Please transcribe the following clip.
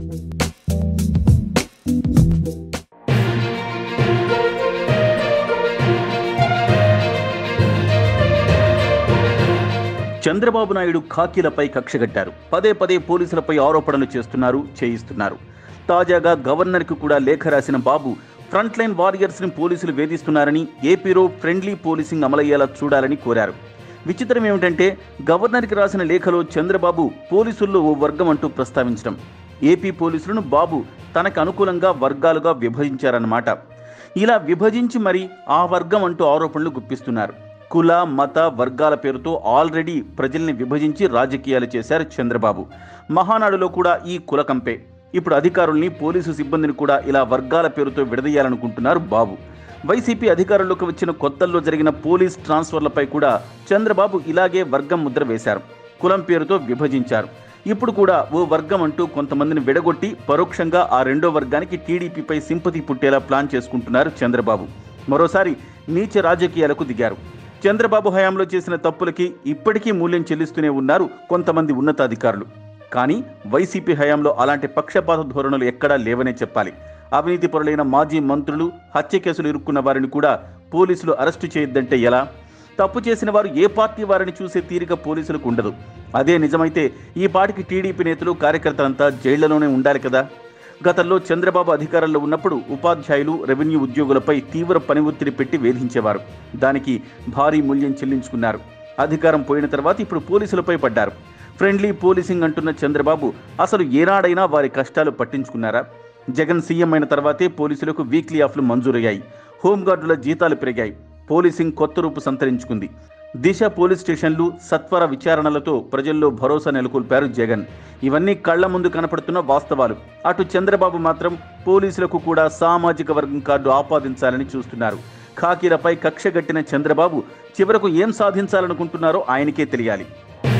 చంద్రబాబు నాయుడు ఖాకీలపై కక్షగట్టారు పదే పదే పోలీసులపై ఆరోపణలు చేస్తున్నారు చేయిస్తున్నారు తాజాగా గవర్నర్కు కూడా లేఖ రాసిన బాబు ఫ్రంట్ లైన్ వారియర్స్ ని పోలీసులు వేధిస్తున్నారని ఏపీలో ఫ్రెండ్లీ పోలీసింగ్ అమలయ్యేలా చూడాలని కోరారు విచిత్రం ఏమిటంటే గవర్నర్కి రాసిన లేఖలో చంద్రబాబు పోలీసుల్లో ఓ వర్గం అంటూ ప్రస్తావించడం ఏపీ పోలీసులను బాబు తనకు అనుకూలంగా వర్గాలుగా విభజించారన్నమాట ఇలా విభజించి మరి ఆ వర్గం అంటూ ఆరోపణలు గుప్పిస్తున్నారు కుల మత వర్గాల పేరుతో ఆల్రెడీ ప్రజల్ని విభజించి రాజకీయాలు చేశారు చంద్రబాబు మహానాడులో కూడా ఈ కుల కంపే ఇప్పుడు అధికారుల్ని పోలీసు సిబ్బందిని కూడా ఇలా వర్గాల పేరుతో విడదీయాలనుకుంటున్నారు బాబు వైసీపీ అధికారంలోకి వచ్చిన కొత్తల్లో జరిగిన పోలీస్ ట్రాన్స్ఫర్లపై కూడా చంద్రబాబు ఇలాగే వర్గం ముద్ర వేశారు కులం పేరుతో విభజించారు ఇప్పుడు కూడా ఓ వర్గం అంటూ కొంతమందిని విడగొట్టి పరోక్షంగా ఆ రెండో వర్గానికి టీడీపీపై సింపతి పుట్టేలా ప్లాన్ చేసుకుంటున్నారు చంద్రబాబు మరోసారి నీచ రాజకీయాలకు దిగారు చంద్రబాబు హయాంలో చేసిన తప్పులకి ఇప్పటికీ మూల్యం చెల్లిస్తూనే ఉన్నారు కొంతమంది ఉన్నతాధికారులు కానీ వైసీపీ హయాంలో అలాంటి పక్షపాత ధోరణులు ఎక్కడా లేవనే చెప్పాలి అవినీతి పరులైన మాజీ మంత్రులు హత్య కేసులు ఇరుక్కున్న వారిని కూడా పోలీసులు అరెస్టు చేయొద్దంటే ఎలా తప్పు చేసిన వారు ఏ పార్టీ వారిని చూసే తీరిక పోలీసులకు ఉండదు అదే నిజమైతే ఈ పాటికి టీడీపీ నేతలు కార్యకర్తలంతా జైళ్లలోనే ఉండాలి కదా గతంలో చంద్రబాబు అధికారంలో ఉన్నప్పుడు ఉపాధ్యాయులు రెవెన్యూ ఉద్యోగులపై తీవ్ర పని ఒత్తిడి పెట్టి వేధించేవారు దానికి భారీ మూల్యం చెల్లించుకున్నారు అధికారం పోయిన తర్వాత ఇప్పుడు పోలీసులపై పడ్డారు ఫ్రెండ్లీ పోలీసింగ్ అంటున్న చంద్రబాబు అసలు ఏనాడైనా వారి కష్టాలు పట్టించుకున్నారా జగన్ సీఎం అయిన తర్వాతే పోలీసులకు వీక్లీ ఆఫ్లు మంజూరయ్యాయి హోంగార్డుల జీతాలు పెరిగాయి పోలీసింగ్ కొత్త రూపు సంతరించుకుంది దిశ పోలీస్ స్టేషన్లు సత్వర విచారణలతో ప్రజల్లో భరోసా నెలకొల్పారు జగన్ ఇవన్నీ కళ్ల ముందు కనపడుతున్న వాస్తవాలు అటు చంద్రబాబు మాత్రం పోలీసులకు కూడా సామాజిక వర్గం కార్డు ఆపాదించాలని చూస్తున్నారు ఖాకీలపై కక్షగట్టిన చంద్రబాబు చివరకు ఏం సాధించాలనుకుంటున్నారో ఆయనకే తెలియాలి